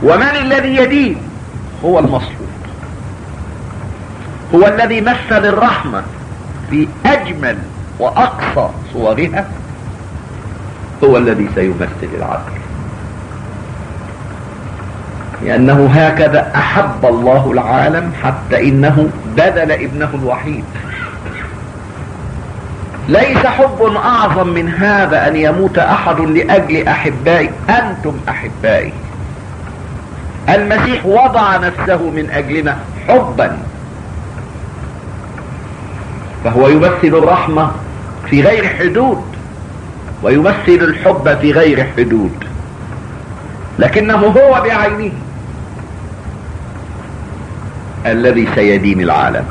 ومن الذي يدين هو المصلوب هو الذي مثل الرحمة في أجمل وأقصى صورها هو الذي سيمثل العدل لأنه هكذا أحب الله العالم حتى إنه بذل ابنه الوحيد ليس حب أعظم من هذا أن يموت أحد لأجل أحبائي أنتم أحبائي المسيح وضع نفسه من أجلنا حبا فهو يمثل الرحمة في غير حدود ويمثل الحب في غير حدود لكنه هو بعينه الذي سيدين العالم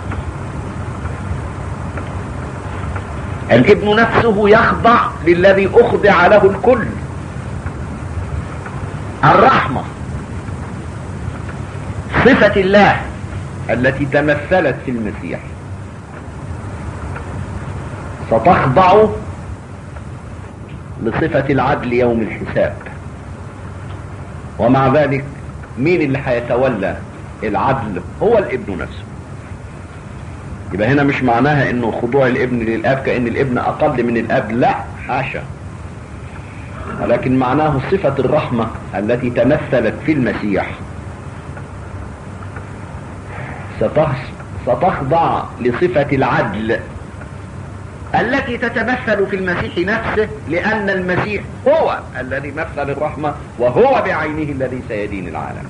الابن نفسه يخضع للذي اخضع له الكل الرحمة صفة الله التي تمثلت في المسيح ستخضع لصفة العدل يوم الحساب ومع ذلك مين اللي هيتولى العدل هو الابن نفسه يبقى هنا مش معناها انه خضوع الابن للاب كان الابن اقل من الاب لا حاشا ولكن معناه صفة الرحمة التي تمثلت في المسيح ستخضع لصفة العدل التي تتمثل في المسيح نفسه لأن المسيح هو الذي مثل الرحمة وهو بعينه الذي سيدين العالم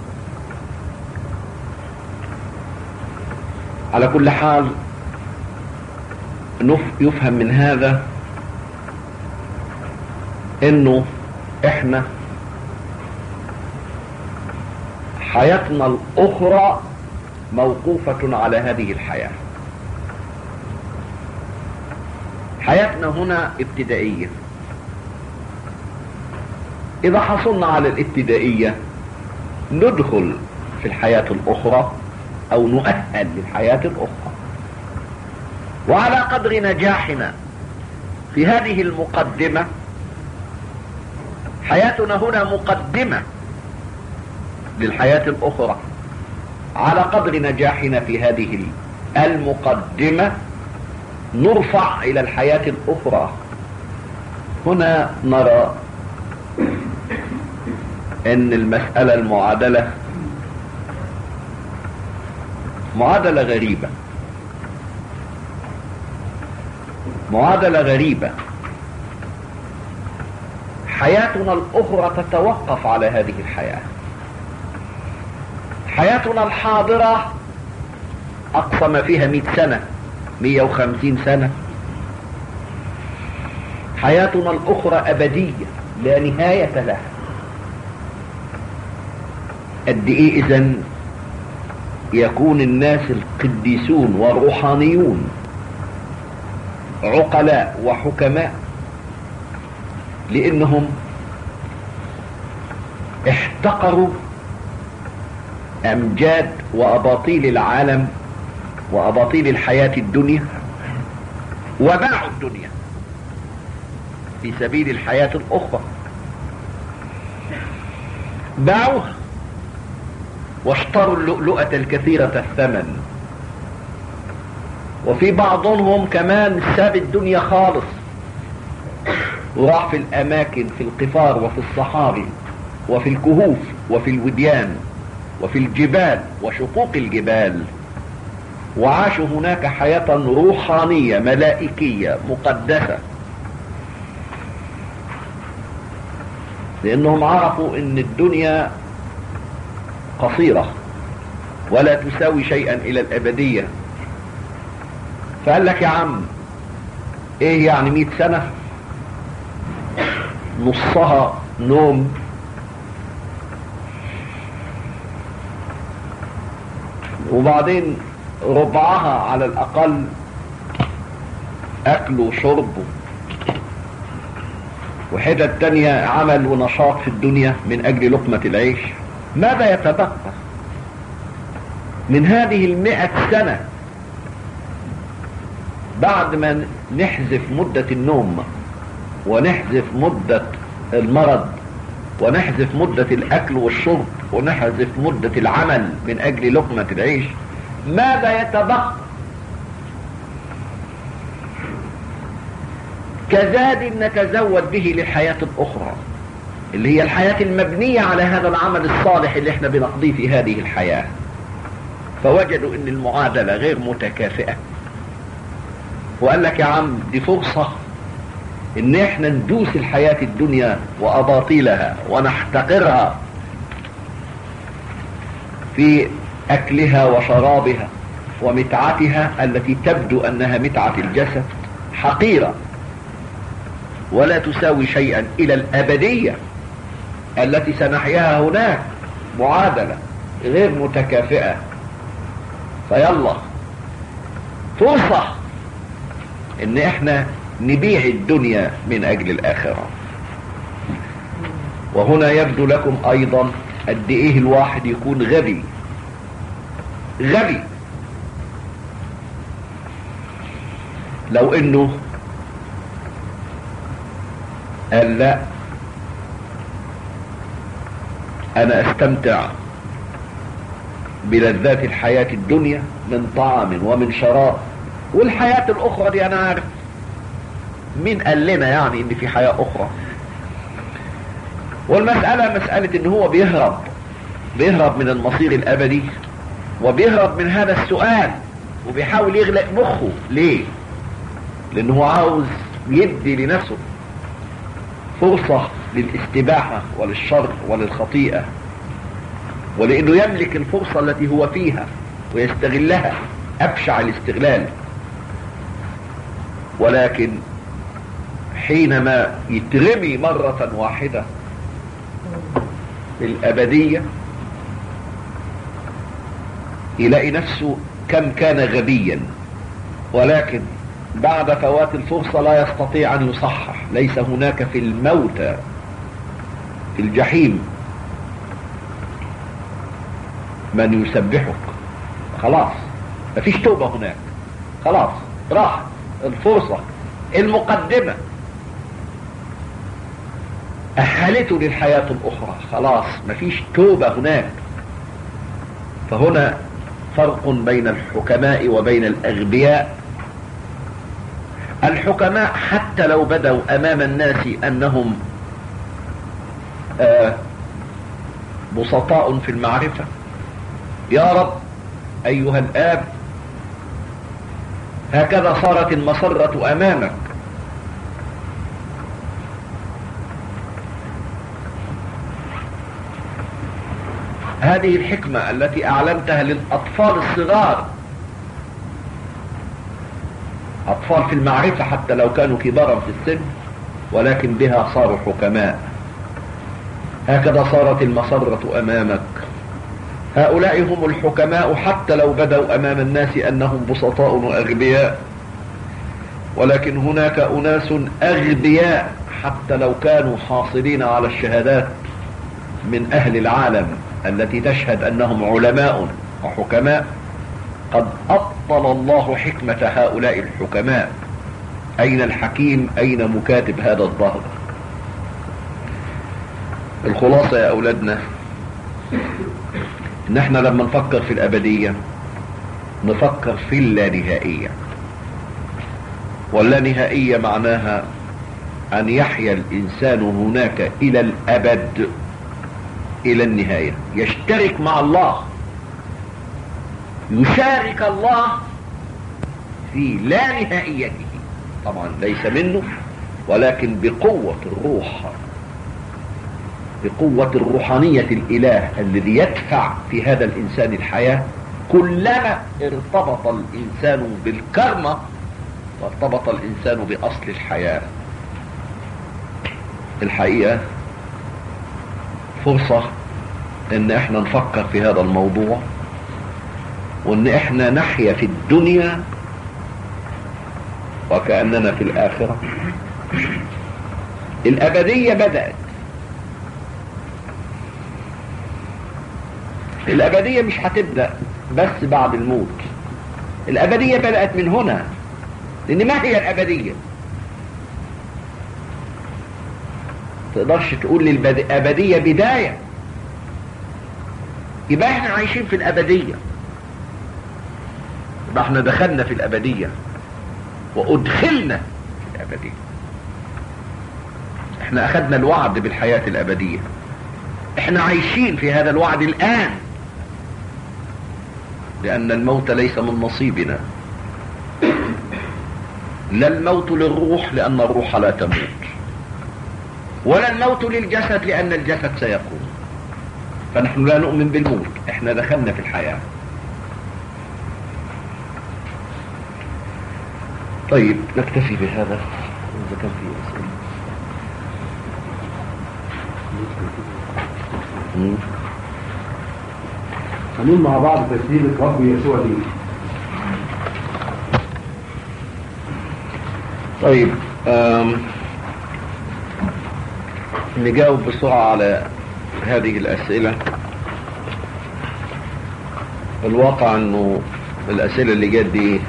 على كل حال يفهم من هذا انه احنا حياتنا الاخرى موقوفة على هذه الحياة حياتنا هنا ابتدائية اذا حصلنا على الابتدائية ندخل في الحياة الاخرى او نؤهل للحياة الاخرى وعلى قدر نجاحنا في هذه المقدمة حياتنا هنا مقدمة للحياة الاخرى على قدر نجاحنا في هذه المقدمة نرفع الى الحياة الاخرى هنا نرى ان المسألة المعادلة معادلة غريبة معادلة غريبة حياتنا الاخرى تتوقف على هذه الحياة حياتنا الحاضرة اقصى ما فيها مئة سنة مئة وخمسين سنة حياتنا الاخرى ابدية لا نهاية لها قد ايه اذا يكون الناس القديسون والروحانيون عقلاء وحكماء لانهم احتقروا امجاد واباطيل العالم واباطيل الحياة الدنيا وباعوا الدنيا في سبيل الحياة الاخرى باعوها واشتروا اللؤلؤة الكثيرة الثمن وفي بعضهم كمان ساب الدنيا خالص وراح في الاماكن في القفار وفي الصحاري وفي الكهوف وفي الوديان وفي الجبال وشقوق الجبال وعاشوا هناك حياة روحانية ملائكية مقدسة لانهم عرفوا ان الدنيا قصيرة ولا تساوي شيئا الى الابدية فقال لك يا عم ايه يعني مئة سنة نصها نوم وبعدين ربعها على الاقل اكل وشرب وحتة تانية عمل ونشاط في الدنيا من اجل لقمة العيش ماذا يتبقى من هذه المئة سنة بعد ما نحذف مدة النوم ونحذف مدة المرض ونحذف مدة الأكل والشرب ونحذف مدة العمل من أجل لقمة العيش ماذا يتبقى كزاد نتزود به للحياة الأخرى اللي هي الحياة المبنية على هذا العمل الصالح اللي احنا بنقضيه في هذه الحياة فوجدوا ان المعادلة غير متكافئة وقال لك يا عم دي فرصة ان احنا ندوس الحياة الدنيا واباطيلها ونحتقرها في اكلها وشرابها ومتعتها التي تبدو انها متعة الجسد حقيرة ولا تساوي شيئا الى الابدية التي سنحياها هناك معادلة غير متكافئة فيلا فرصة ان احنا نبيع الدنيا من اجل الاخرة وهنا يبدو لكم ايضا قد ايه الواحد يكون غبي غبي لو انه قال لا انا استمتع بلذات الحياة الدنيا من طعام ومن شراب والحياة الاخرى دي انا عارف مين قال لنا يعني ان في حياة اخرى والمسألة مسألة ان هو بيهرب بيهرب من المصير الابدي وبيهرب من هذا السؤال وبيحاول يغلق مخه ليه لانه هو عاوز يدي لنفسه فرصة للاستباحة وللشر وللخطيئة ولانه يملك الفرصة التي هو فيها ويستغلها ابشع الاستغلال ولكن حينما يترمي مرة واحدة في الابدية يلاقي نفسه كم كان غبيا ولكن بعد فوات الفرصة لا يستطيع أن يصحح ليس هناك في الموتى في الجحيم من يسبحك خلاص مفيش توبة هناك خلاص راح الفرصة المقدمة أهلته للحياة الأخرى خلاص مفيش توبة هناك فهنا فرق بين الحكماء وبين الأغبياء الحكماء حتى لو بدوا امام الناس انهم آه بسطاء في المعرفة يا رب ايها الاب هكذا صارت المسرة امامك هذه الحكمة التي اعلنتها للاطفال الصغار أطفال في المعرفة حتى لو كانوا كبارا في السن ولكن بها صاروا حكماء هكذا صارت المسرة أمامك هؤلاء هم الحكماء حتى لو بدوا أمام الناس أنهم بسطاء وأغبياء ولكن هناك أناس أغبياء حتى لو كانوا حاصلين على الشهادات من أهل العالم التي تشهد أنهم علماء وحكماء قد أبطل الله حكمة هؤلاء الحكماء أين الحكيم أين مكاتب هذا الظهر الخلاصة يا أولادنا إن احنا لما نفكر في الأبدية نفكر في اللانهائية واللانهائية معناها أن يحيا الإنسان هناك إلى الأبد إلى النهاية يشترك مع الله يشارك الله في لا نهائيته طبعا ليس منه ولكن بقوة الروح بقوة الروحانية الإله الذي يدفع في هذا الإنسان الحياة كلما ارتبط الإنسان بالكرمة وارتبط الإنسان بأصل الحياة الحقيقة فرصة ان احنا نفكر في هذا الموضوع وان احنا نحيا في الدنيا وكأننا في الآخرة الأبدية بدأت الأبدية مش هتبدأ بس بعد الموت الأبدية بدأت من هنا لأن ما هي الأبدية تقدرش تقول للأبدية بداية يبقى احنا عايشين في الأبدية يبقى احنا دخلنا في الأبدية وأدخلنا في الأبدية احنا أخذنا الوعد بالحياة الأبدية احنا عايشين في هذا الوعد الآن لأن الموت ليس من نصيبنا لا الموت للروح لأن الروح لا تموت ولا الموت للجسد لأن الجسد سيقوم فنحن لا نؤمن بالموت احنا دخلنا في الحياة طيب نكتفي بهذا إذا كان في أسئلة هنقول مع بعض تسليم رب يسوع ليه طيب أم نجاوب بسرعة على هذه الأسئلة الواقع انه الأسئلة اللي جت دي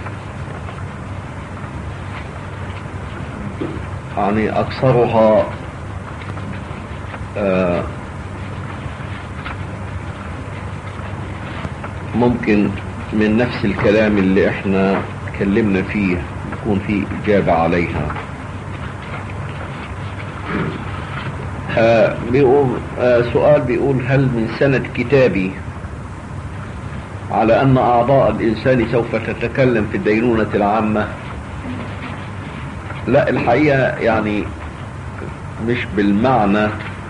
يعني أكثرها آه ممكن من نفس الكلام اللي احنا اتكلمنا فيه يكون فيه إجابة عليها آه بيقول آه سؤال بيقول هل من سنة كتابي على أن أعضاء الإنسان سوف تتكلم في الدينونة العامة لا الحقيقة يعني مش بالمعنى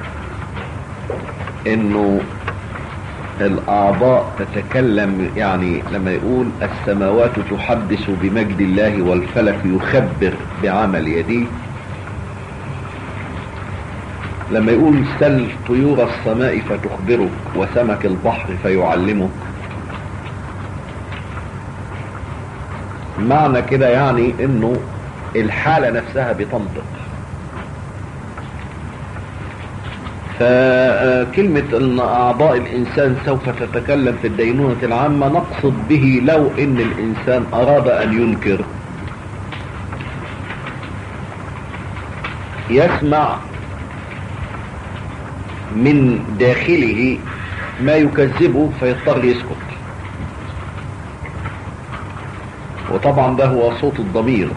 انه الاعضاء تتكلم يعني لما يقول السماوات تحدث بمجد الله والفلك يخبر بعمل يديه لما يقول سل طيور السماء فتخبرك وسمك البحر فيعلمك معنى كده يعني انه الحالة نفسها بتنطق فكلمة ان اعضاء الانسان سوف تتكلم في الدينونة العامة نقصد به لو ان الانسان اراد ان ينكر يسمع من داخله ما يكذبه فيضطر يسكت وطبعا ده هو صوت الضمير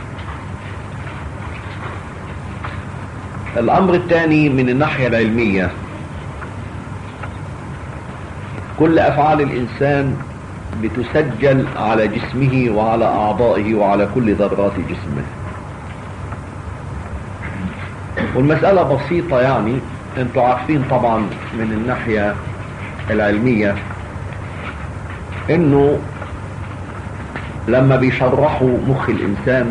الامر الثاني من الناحية العلمية كل افعال الانسان بتسجل على جسمه وعلى اعضائه وعلى كل ذرات جسمه والمسألة بسيطة يعني انتوا عارفين طبعا من الناحية العلمية انه لما بيشرحوا مخ الانسان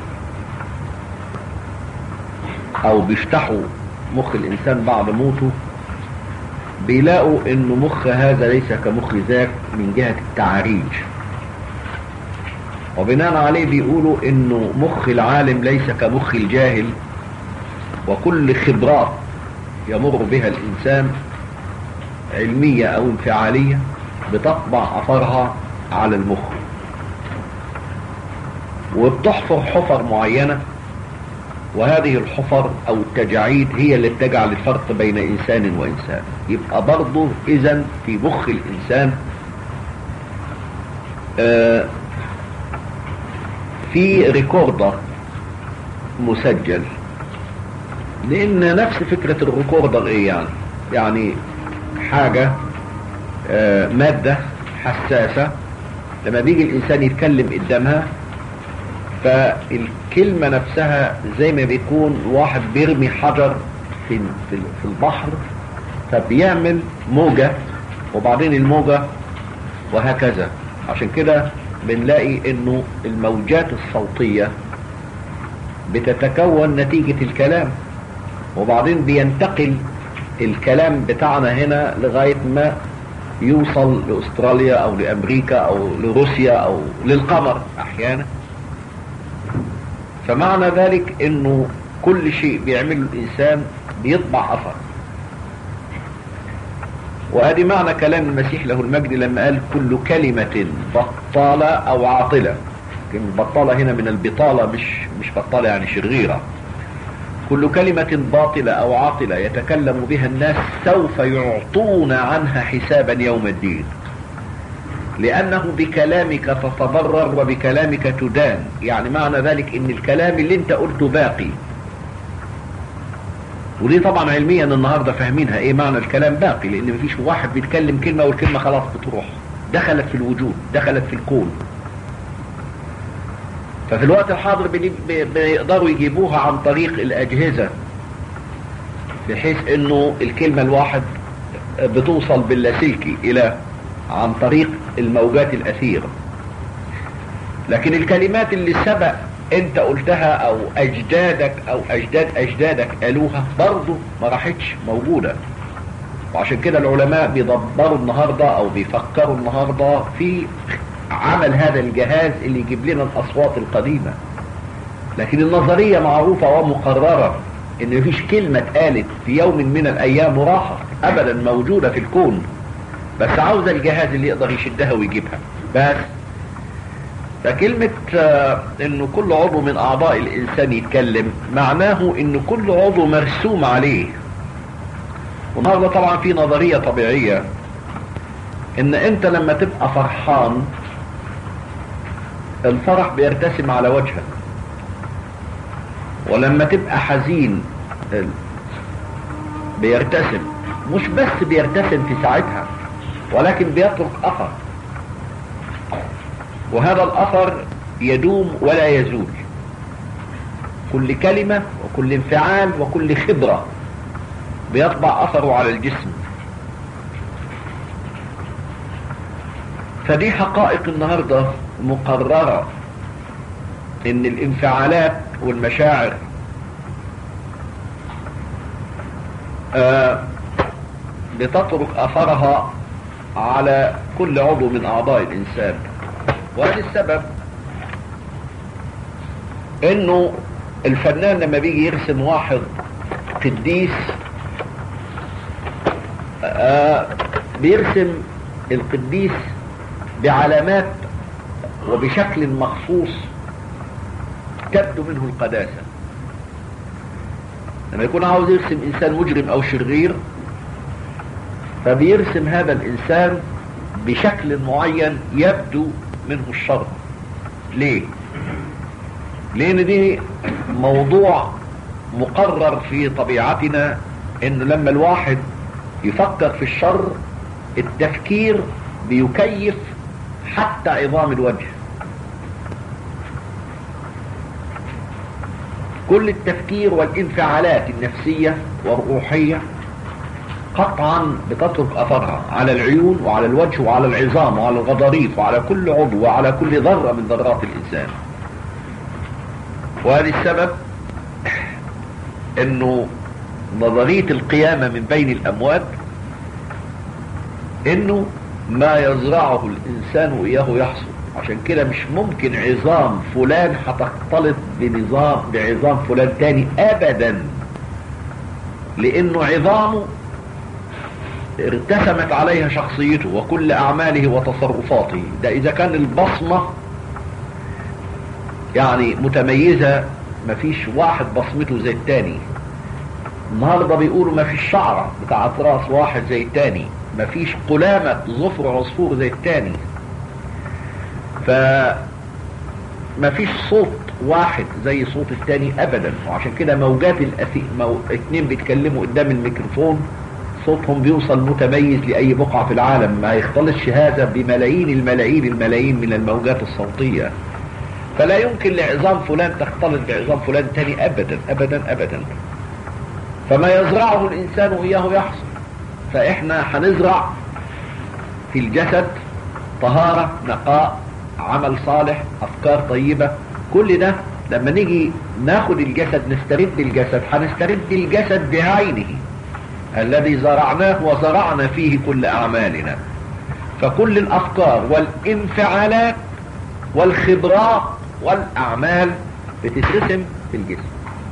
او بيفتحوا مخ الانسان بعد موته بيلاقوا ان مخ هذا ليس كمخ ذاك من جهة التعاريج وبناء عليه بيقولوا انه مخ العالم ليس كمخ الجاهل وكل خبرات يمر بها الانسان علمية او انفعالية بتطبع اثرها على المخ وبتحفر حفر معينة وهذه الحفر او التجاعيد هي اللي تجعل الفرق بين انسان وانسان يبقى برضه اذا في مخ الانسان آه في ريكوردر مسجل لان نفس فكرة الريكوردر ايه يعني يعني حاجة آه مادة حساسة لما بيجي الانسان يتكلم قدامها فالكلمة نفسها زي ما بيكون واحد بيرمي حجر في في البحر فبيعمل موجة وبعدين الموجة وهكذا عشان كده بنلاقي انه الموجات الصوتية بتتكون نتيجة الكلام وبعدين بينتقل الكلام بتاعنا هنا لغاية ما يوصل لأستراليا أو لأمريكا أو لروسيا أو للقمر أحيانا فمعنى ذلك انه كل شيء بيعمله الانسان بيطبع اثر وادي معنى كلام المسيح له المجد لما قال كل كلمة بطالة او عاطلة كلمة بطالة هنا من البطالة مش مش بطالة يعني شريرة كل كلمة باطلة أو عاطلة يتكلم بها الناس سوف يعطون عنها حسابا يوم الدين لأنه بكلامك تتضرر وبكلامك تدان يعني معنى ذلك إن الكلام اللي أنت قلته باقي ودي طبعا علميا النهاردة فاهمينها إيه معنى الكلام باقي لأن مفيش واحد بيتكلم كلمة والكلمة خلاص بتروح دخلت في الوجود دخلت في الكون ففي الوقت الحاضر بني- بي- بيقدروا يجيبوها عن طريق الأجهزة بحيث انه الكلمة الواحد بتوصل باللاسلكي الى عن طريق الموجات الاثيرة لكن الكلمات اللي سبق انت قلتها او اجدادك او اجداد اجدادك قالوها برضه ما راحتش موجودة وعشان كده العلماء بيدبروا النهاردة او بيفكروا النهاردة في عمل هذا الجهاز اللي يجيب لنا الاصوات القديمة لكن النظرية معروفة ومقررة ان مفيش كلمة اتقالت في يوم من الايام وراحت ابدا موجودة في الكون بس عاوزة الجهاز اللي يقدر يشدها ويجيبها بس فكلمة آه، انه كل عضو من اعضاء الانسان يتكلم معناه ان كل عضو مرسوم عليه والنهارده طبعا في نظرية طبيعية ان انت لما تبقى فرحان الفرح بيرتسم على وجهك ولما تبقى حزين ال- بيرتسم مش بس بيرتسم في ساعتها ولكن بيترك اثر وهذا الاثر يدوم ولا يزول كل كلمة وكل انفعال وكل خبرة بيطبع اثره على الجسم فدي حقائق النهاردة مقررة ان الانفعالات والمشاعر آه، بتترك اثرها على كل عضو من اعضاء الانسان وهذا السبب انه الفنان لما بيجي يرسم واحد قديس آه، بيرسم القديس بعلامات وبشكل مخصوص تبدو منه القداسة لما يكون عاوز يرسم انسان مجرم او شرير فبيرسم هذا الانسان بشكل معين يبدو منه الشر ليه لان دي موضوع مقرر في طبيعتنا انه لما الواحد يفكر في الشر التفكير بيكيف حتى عظام الوجه كل التفكير والانفعالات النفسية والروحية قطعا بتترك اثرها على العيون وعلى الوجه وعلى العظام وعلى الغضاريف وعلى كل عضو وعلى كل ذرة من ذرات الانسان وهذا السبب انه نظرية القيامة من بين الاموات انه ما يزرعه الانسان اياه يحصد عشان كده مش ممكن عظام فلان هتختلط بنظام بعظام فلان تاني ابدا لانه عظامه ارتسمت عليها شخصيته وكل اعماله وتصرفاته ده اذا كان البصمة يعني متميزة مفيش واحد بصمته زي التاني النهارده بيقولوا مفيش شعرة بتاعت راس واحد زي التاني مفيش قلامة ظفر عصفور زي التاني ف مفيش صوت واحد زي صوت التاني ابدا وعشان كده موجات الأثي... مو... اتنين بيتكلموا قدام الميكروفون صوتهم بيوصل متميز لأي بقعة في العالم ما يختلطش هذا بملايين الملايين الملايين من الموجات الصوتية فلا يمكن لعظام فلان تختلط بعظام فلان تاني أبدا أبدا أبدا فما يزرعه الإنسان إياه يحصل فإحنا هنزرع في الجسد طهارة نقاء عمل صالح أفكار طيبة كل ده لما نيجي ناخد الجسد نسترد الجسد هنسترد الجسد بعينه الذي زرعناه وزرعنا فيه كل أعمالنا فكل الأفكار والانفعالات والخبرات والأعمال بتترسم في الجسم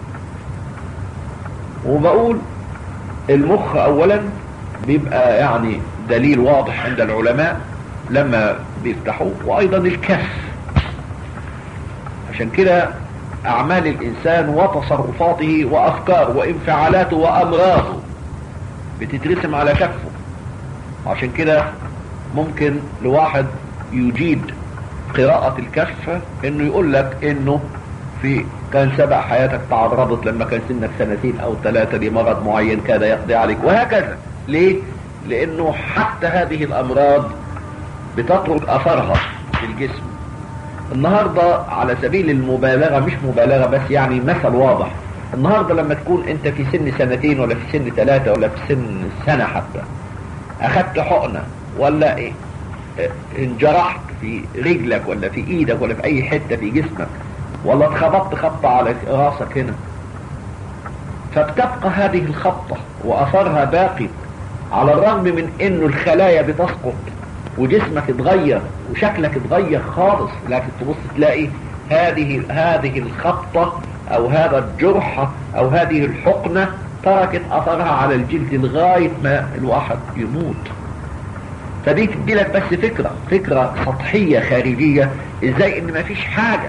وبقول المخ أولا بيبقى يعني دليل واضح عند العلماء لما بيفتحوه وأيضا الكف عشان كده اعمال الانسان وتصرفاته وافكاره وانفعالاته وامراضه بتترسم على كفه عشان كده ممكن لواحد يجيد قراءة الكشف انه يقول لك انه في كان سبق حياتك تعرضت لما كان سنك سنتين او ثلاثة لمرض معين كاد يقضي عليك وهكذا ليه؟ لانه حتى هذه الامراض بتترك اثرها في الجسم النهاردة على سبيل المبالغة مش مبالغة بس يعني مثل واضح النهاردة لما تكون انت في سن سنتين ولا في سن ثلاثة ولا في سن سنة حتى اخدت حقنة ولا ايه اه، انجرحت في رجلك ولا في ايدك ولا في اي حتة في جسمك ولا اتخبطت خبطة على راسك هنا فبتبقى هذه الخبطة واثرها باقي على الرغم من انه الخلايا بتسقط وجسمك اتغير وشكلك اتغير خالص لكن تبص تلاقي هذه هذه الخبطة او هذا الجرح او هذه الحقنة تركت اثرها على الجلد لغاية ما الواحد يموت فدي تدي لك بس فكرة فكرة سطحية خارجية ازاي ان مفيش حاجة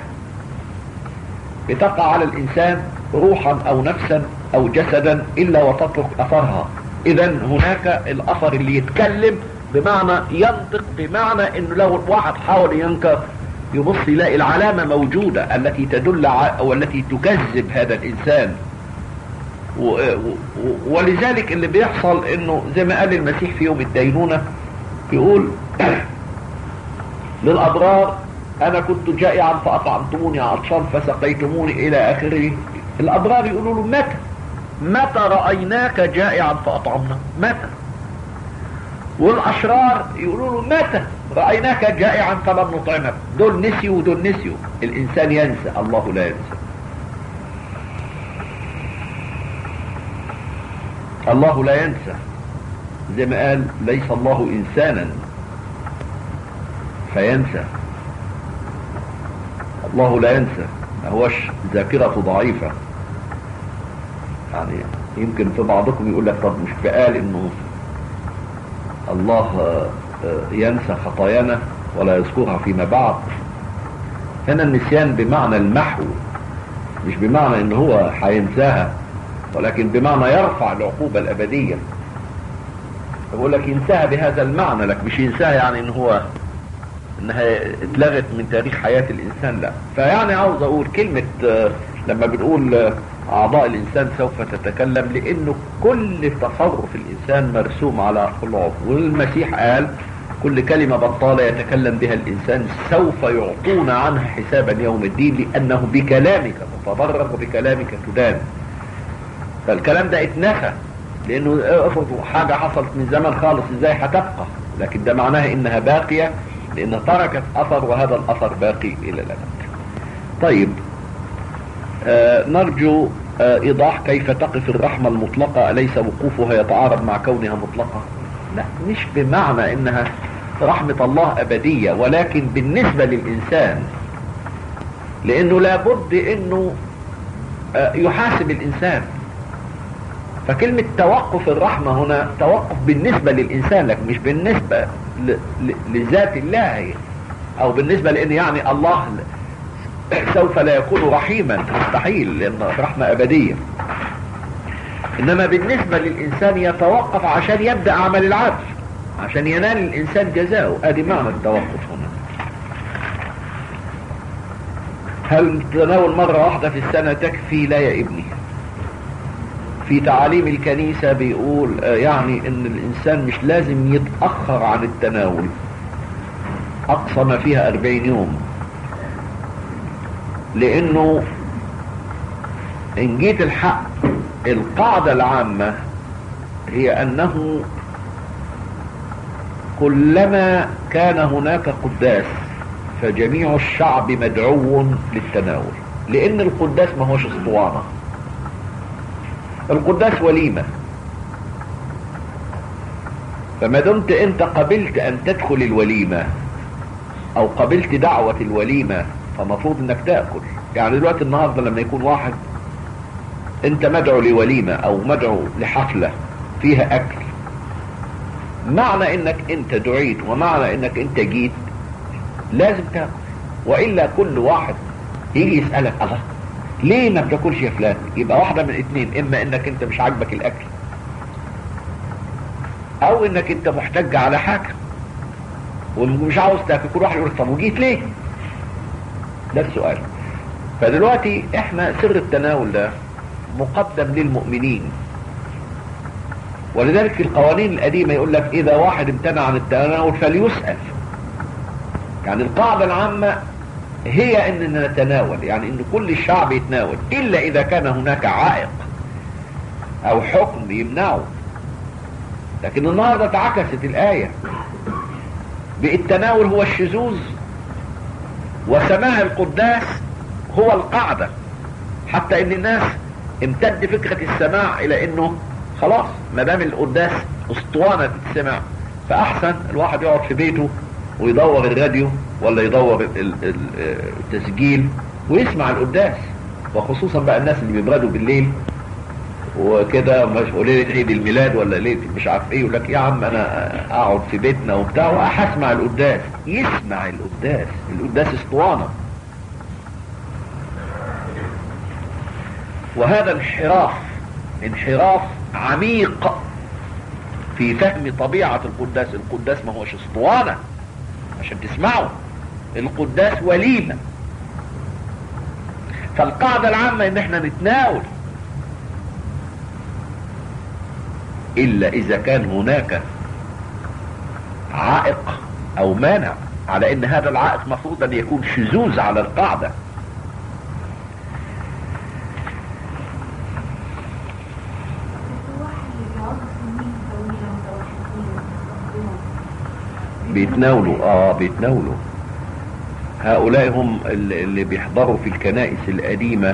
بتقع على الانسان روحا او نفسا او جسدا الا وتترك اثرها اذا هناك الاثر اللي يتكلم بمعنى ينطق بمعنى انه لو الواحد حاول ينكر يبص يلاقي العلامة موجودة التي تدل ع... او التي تكذب هذا الانسان و... و... ولذلك اللي بيحصل انه زي ما قال المسيح في يوم الدينونة يقول للأبرار أنا كنت جائعا فأطعمتموني عطشان فسقيتموني إلى آخره الأبرار يقولوا له متى متى رأيناك جائعا فأطعمنا متى والأشرار يقولوا له متى رأيناك جائعا فلم نطعمك دول نسيوا ودول نسيوا الإنسان ينسى الله لا ينسى الله لا ينسى زي ما قال ليس الله إنسانا فينسى الله لا ينسى ما هوش ذاكرته ضعيفة يعني يمكن في بعضكم يقول لك طب مش بقال انه الله ينسى خطايانا ولا يذكرها فيما بعد هنا النسيان بمعنى المحو مش بمعنى ان هو هينساها ولكن بمعنى يرفع العقوبة الابدية بقول لك ينساها بهذا المعنى لك مش ينساها يعني ان هو انها اتلغت من تاريخ حياة الانسان لا فيعني عاوز اقول كلمة لما بنقول اعضاء الانسان سوف تتكلم لانه كل تصرف الانسان مرسوم على العضو والمسيح قال كل كلمة بطالة يتكلم بها الانسان سوف يعطون عنها حسابا يوم الدين لانه بكلامك تتضرر وبكلامك تدان فالكلام ده اتنفى لانه افرضوا حاجة حصلت من زمن خالص ازاي هتبقى لكن ده معناها انها باقية لانها تركت اثر وهذا الاثر باقي الى الابد طيب آه نرجو آه ايضاح كيف تقف الرحمة المطلقة اليس وقوفها يتعارض مع كونها مطلقة لا مش بمعنى انها رحمة الله ابدية ولكن بالنسبة للانسان لانه لابد انه آه يحاسب الانسان فكلمة توقف الرحمة هنا توقف بالنسبة للإنسان لكن مش بالنسبة ل... ل... لذات الله أو بالنسبة لأن يعني الله سوف لا يكون رحيما مستحيل لأن رحمة أبدية إنما بالنسبة للإنسان يتوقف عشان يبدأ عمل العدل عشان ينال الإنسان جزاؤه أدي معنى التوقف هنا هل تناول مرة واحدة في السنة تكفي لا يا ابني في تعاليم الكنيسة بيقول يعني ان الانسان مش لازم يتأخر عن التناول اقصى ما فيها اربعين يوم لانه ان جيت الحق القاعدة العامة هي انه كلما كان هناك قداس فجميع الشعب مدعو للتناول لان القداس ما هوش اسطوانه القداس وليمة فما دمت انت قبلت ان تدخل الوليمة او قبلت دعوة الوليمة فمفروض انك تأكل يعني دلوقتي النهاردة لما يكون واحد انت مدعو لوليمة او مدعو لحفلة فيها اكل معنى انك انت دعيت ومعنى انك انت جيت لازم تاكل والا كل واحد يجي يسألك الله ليه ما بتاكلش يا فلان يبقى واحدة من اتنين اما انك انت مش عاجبك الاكل او انك انت محتج على حاجة ومش عاوز تاكل كل واحد يقول لك طب وجيت ليه ده السؤال فدلوقتي احنا سر التناول ده مقدم للمؤمنين ولذلك في القوانين القديمة يقول لك اذا واحد امتنع عن التناول فليسأل يعني القاعدة العامة هي ان نتناول يعني ان كل الشعب يتناول الا اذا كان هناك عائق او حكم يمنعه لكن النهارده اتعكست الايه بالتناول هو الشذوذ وسماع القداس هو القاعده حتى ان الناس امتد فكره السماع الى انه خلاص ما دام القداس اسطوانه تتسمع فاحسن الواحد يقعد في بيته ويدور الراديو ولا يدور ال- ال- التسجيل ويسمع القداس وخصوصا بقى الناس اللي بيبردوا بالليل وكده مش ليله عيد الميلاد ولا ليله مش عارف ايه يقول لك يا عم انا اقعد في بيتنا وبتاع وهسمع القداس يسمع القداس القداس اسطوانه وهذا انحراف انحراف عميق في فهم طبيعة القداس القداس ما هوش اسطوانة عشان تسمعوا القداس وليمة فالقاعدة العامة ان احنا نتناول الا اذا كان هناك عائق او مانع على ان هذا العائق مفروض ان يكون شذوذ على القاعده بيتناولوا اه بيتناولوا هؤلاء هم اللي اللي بيحضروا في الكنائس القديمة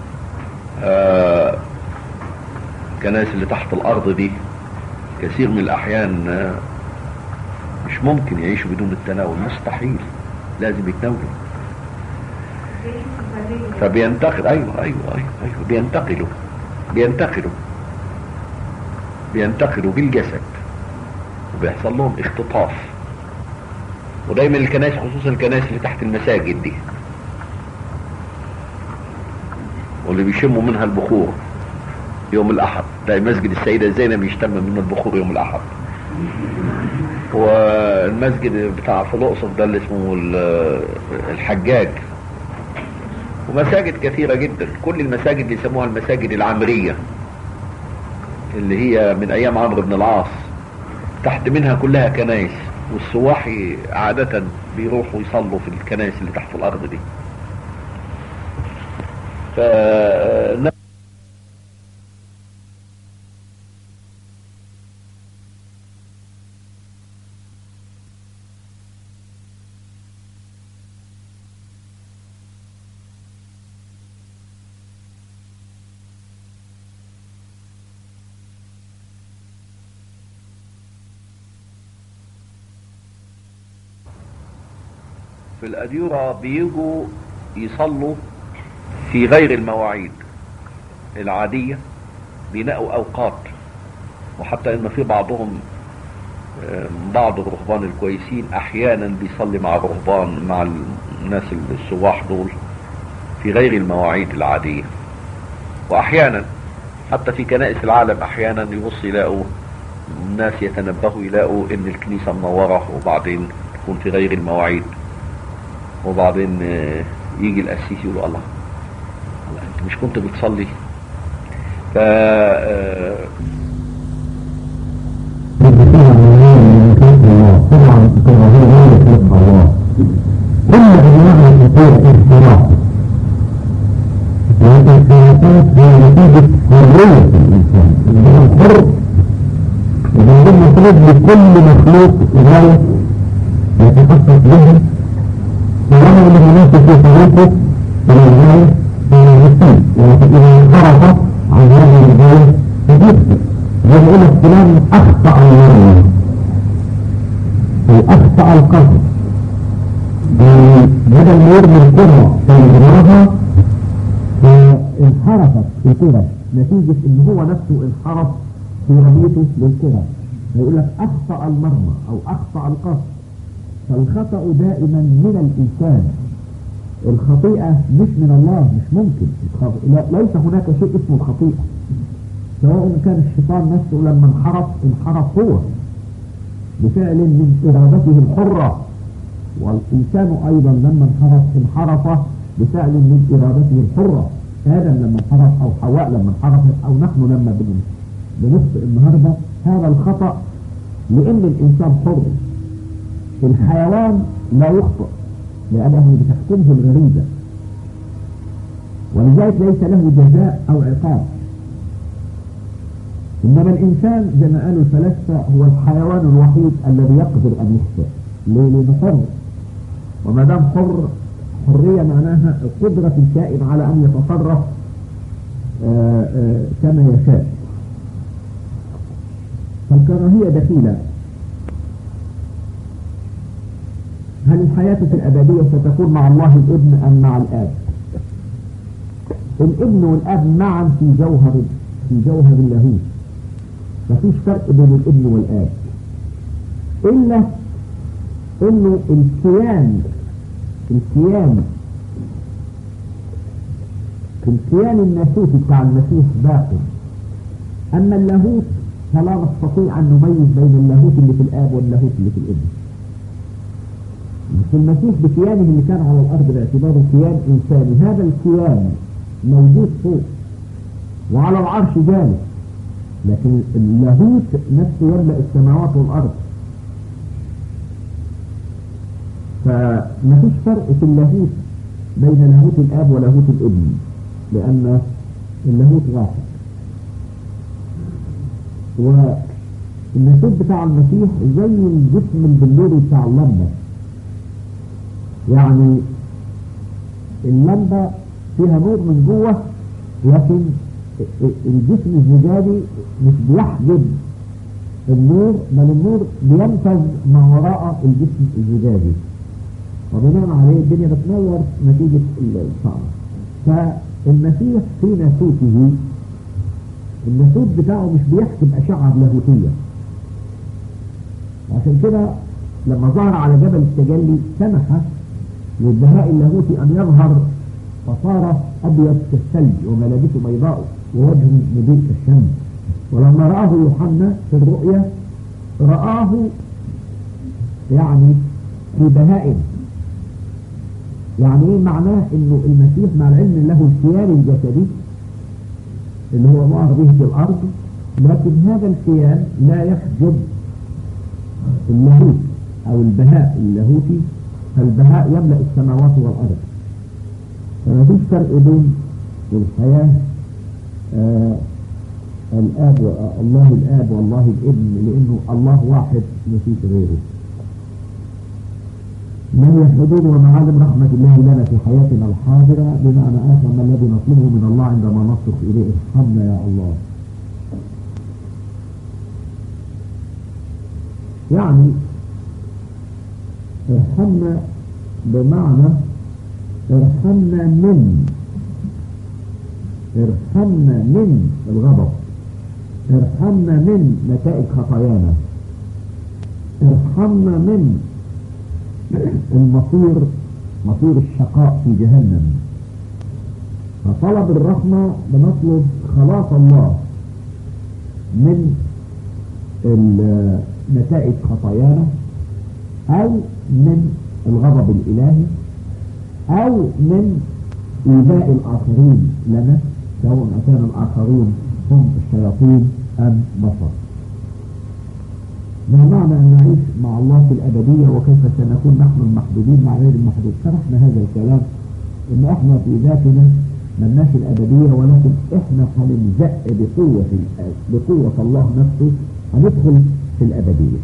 آه الكنائس اللي تحت الأرض دي كثير من الأحيان آه مش ممكن يعيشوا بدون التناول مستحيل لازم يتناولوا فبينتقل أيوه أيوه أيوه, أيوه بينتقلوا بينتقلوا بينتقلوا بالجسد وبيحصل لهم اختطاف ودايما الكنائس خصوصا الكنائس اللي تحت المساجد دي واللي بيشموا منها البخور يوم الاحد تلاقي مسجد السيدة زينب يشتم منه البخور يوم الاحد والمسجد بتاع في الاقصر ده اللي اسمه ال- الحجاج ومساجد كثيرة جدا كل المساجد اللي يسموها المساجد العمرية اللي هي من ايام عمرو بن العاص تحت منها كلها كنايس والسواحي عادة بيروحوا يصلوا في الكنائس اللي تحت الأرض دي ف في الأديرة بيجوا يصلوا في غير المواعيد العادية بينقوا أوقات وحتى إن في بعضهم آه، بعض الرهبان الكويسين أحيانا بيصلي مع الرهبان مع الناس السواح دول في غير المواعيد العادية وأحيانا حتى في كنائس العالم أحيانا يبص يلاقوا الناس يتنبهوا يلاقوا إن الكنيسة منورة وبعدين تكون في غير المواعيد وبعدين آه، يجي القسيس يقول الله الله انت مش كنت بتصلي ف آه، طبعا كراهية يخلق الله كل أنواع الخطيئة اختراع والانحرافات هي نتيجة حرية الإنسان الإنسان حر إذا المفروض لكل مخلوق غاية يتخصص بها سواء اللي مناسب في طريقه من الغاية من الإنسان وإذا انحرف عن هذه الغاية فبيخطئ زي ما يقول فلان أخطأ المرمى أو أخطأ القصد بدل ما يرمي الكرة فيجراها فانحرفت الكرة نتيجة ان هو نفسه انحرف في رميته للكرة فيقول لك اخطأ المرمى او اخطأ القصد فالخطأ دائما من الانسان الخطيئة مش من الله مش ممكن الخط- لا- ليس هناك شيء اسمه الخطيئة سواء كان الشيطان نفسه لما انحرف انحرف هو بفعل من إرادته الحرة والإنسان أيضا لما انحرف انحرف بفعل من إرادته الحرة آدم لما انحرف أو حواء لما انحرفت أو نحن لما بن- بنخطئ النهاردة هذا الخطأ لأن الإنسان حر الحيوان لا يخطئ لأنه بتحكمه الغريزة ولذلك ليس له جزاء أو عقاب إنما الإنسان زي ما قالوا الفلاسفة هو الحيوان الوحيد الذي يقدر أن يخطئ ليه؟ لأنه حر وما دام حر حرية معناها قدرة الكائن على أن يتصرف آه، آه، كما يشاء فالكراهية دخيلة هل الحياة في الأبدية ستكون مع الله الابن أم مع الآب الابن والآب معا في جوهر في جوهر اللاهوت مفيش فرق بين الابن والآب إلا إنه الكيان الكيان الكيان الناسوتي بتاع المسيح باقي أما اللاهوت فلا نستطيع أن نميز بين اللاهوت اللي في الآب واللاهوت اللي في الابن في المسيح بكيانه اللي كان على الأرض باعتباره كيان إنساني هذا الكيان موجود فوق وعلى العرش جالس لكن اللاهوت نفسه يملأ السماوات والأرض فمفيش فرق في اللاهوت بين لاهوت الآب ولاهوت الابن لأن اللاهوت واحد والناسوت بتاع المسيح زي الجسم البلوري بتاع اللمبة يعني اللمبة فيها نور من جوه لكن الجسم الزجاجي مش بيحجب النور بل النور بينفذ ما وراء الجسم الزجاجي وبناء عليه الدنيا بتنور نتيجة الصعب فالمسيح في ناسوته الناسوت بتاعه مش بيحكم أشعة لاهوتية وعشان كده لما ظهر على جبل التجلي سمح للبهاء اللاهوتي أن يظهر فصار أبيض كالثلج وملابسه بيضاء ووجهه مضيء كالشمس ولما رآه يوحنا في الرؤيا رآه يعني في بهاء يعني ايه معناه انه المسيح مع العلم له الكيان الجسدي اللي هو ظهر به في الارض لكن هذا الكيان لا يحجب اللاهوت او البهاء اللاهوتي فالبهاء يملأ السماوات والارض فما فيش فرق بين الحياة آه الاب و- الله الاب والله الابن لانه الله واحد مفيش غيره ما هي حدود ومعالم رحمة الله لنا في حياتنا الحاضرة بمعنى آخر ما الذي نطلبه من الله عندما نصرخ إليه ارحمنا يا الله يعني ارحمنا بمعنى ارحمنا من ارحمنا من الغضب ارحمنا من نتائج خطايانا ارحمنا من المصير مصير الشقاء في جهنم فطلب الرحمة بنطلب خلاص الله من ال- نتائج خطايانا أو من الغضب الإلهي أو من إيذاء الآخرين لنا سواء كان الآخرون هم الشياطين أم بشر ما معنى أن نعيش مع الله في الأبدية وكيف سنكون نحن المحدودين مع غير المحدود شرحنا هذا الكلام إن إحنا في ذاتنا ملناش الأبدية ولكن إحنا هنلزق بقوة ال- بقوة الله نفسه هندخل في الأبدية